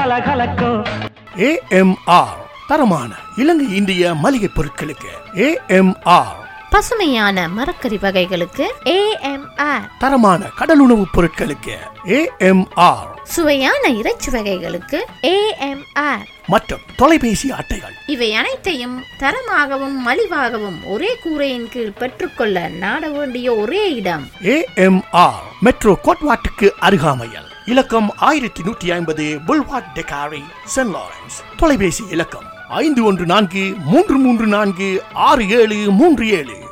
கலகலக்கும் AMR தரமான இலங்கை இந்திய மளிகை பொருட்களுக்கு ஏஎம்ஆர் பசுமையான மரக்கறி வகைகளுக்கு ஏஎம்ஆர் தரமான கடலுணவுப் பொருட்களுக்கு ஏஎம்ஆர் சுவையான இறைச்சி வகைகளுக்கு ஏஎம்ஆர் மற்றும் தொலைபேசி அட்டைகள் இவை அனைத்தையும் தரமாகவும் மலிவாகவும் ஒரே கூரையின் கீழ் பெற்றுக்கொள்ள நாட வேண்டிய ஒரே இடம் ஏஎம்ஆர் மெட்ரோ கோட்வாட்டுக்கு அருகாமையில் இலக்கம் ஆயிரத்தி நூற்றி ஐம்பது புல்வாட் டெகாரி சென்ட் லாரன்ஸ் தொலைபேசி இலக்கம் ஐந்து ஒன்று நான்கு மூன்று மூன்று நான்கு ஆறு ஏழு மூன்று ஏழு